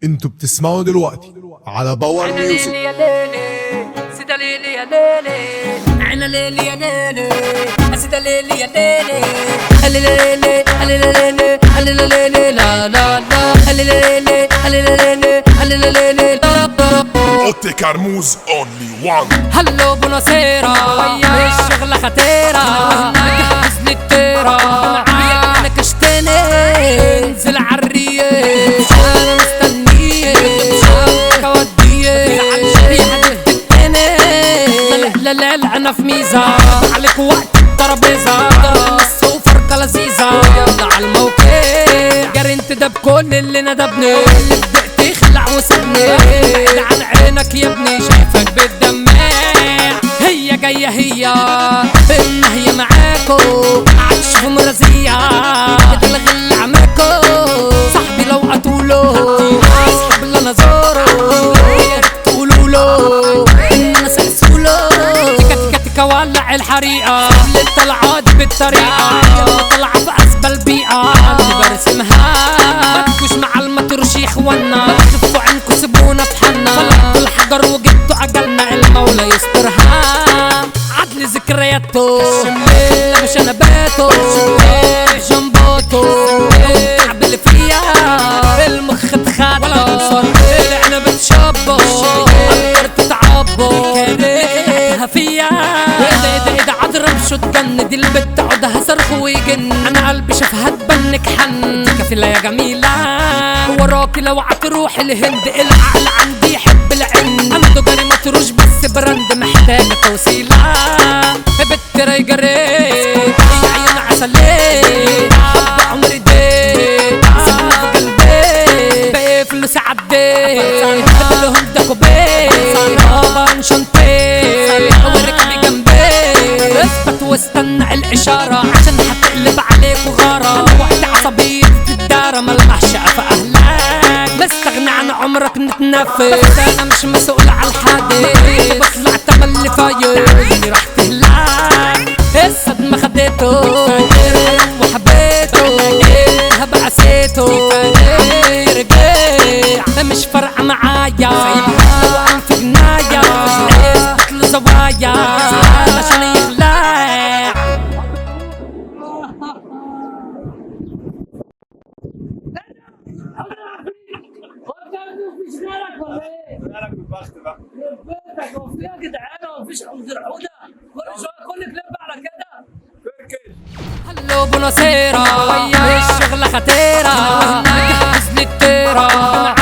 انتوا بتسمعوا دلوقتي على باور عنا ميوزك ليلي يا ليلي سيدا ليلي يا ليلي عنا ليلي يا ليلي سيدا ليلي يا ليلي هلي ليلي هلي ليلي هلي ليلي لا لا لا هلي ليلي هلي ليلي هلي ليلي لا لا اوتي كرموز اونلي وان هلو بوناسيرا الشغلة خطيرة جهز لي التيرة انا كشتني انزل عالريش انا مستنية كودية يا حبيبتي التاني لا لا لا انا في ميزة عليك وقت الترابيزة ضرب السوفر لذيذة يلا على الموقع جري انت ده بكل اللي ندبني اللي بدأت تخلع وسبني بعيد عن عينك يا ابني شايفك بتدمع هي جاية هي ان هي معاكو عايش في مرزية تلغي اللي عماكو صاحبي لو قتولو اصحاب اللي انا زورو تقولوا له ان انا سلسولو تكا تكا تكا ولع الحريقة اللي طلعت بالطريقة يلا طلع في اسبل بيئة اللي برسمها ما تكوش مع المطرش يا اخوانا ما تخفوا عنكوا سيبونا في حالنا طلعتوا الحجر وجبتوا اجلنا المولى يسترها عدل ذكرياته لا مش انا باتو جنبوتو الكعب اللي فيها المخ اتخدى العنب اتشبه اكتر تتعبه كرهتها فيا ايه ده ايه ده ايه ده اضرب شو تجن دي البت عودها صرخ ويجن انا قلبي شافها تبنك حن كفيلة يا جميلة وراكي لو عتروح الهند العقل عندي يحب العند عنده جري مطروش بس براند محتاجة توصيلة بت رايجري يا عيون عسلية حب عمري دي سكنة في قلبي بقي فلوسي عدي لهم ده كوبي بابا انشنتي وركبي جنبي اثبت واستنى الاشاره عشان هتقلب عليك وغاره وقت عصبيه الدارة ملمحش في اهلك مستغني عن عمرك نتنفس انا مش مسؤول على الحادث بطلع تملي فايز راح تهلك الصدمة خدته وحبيته هبقى عسيته رجع مش فارقة معايا لو أنا في جناية اثبت له زوايا عشان يخلع مالك بالبخت بقى بيتك وفيها جدعانه ومفيش غير عوده كل شويه كل كليب على كده فكر هلو بوناسيرا الشغلة خطيرة جهز لي التيرة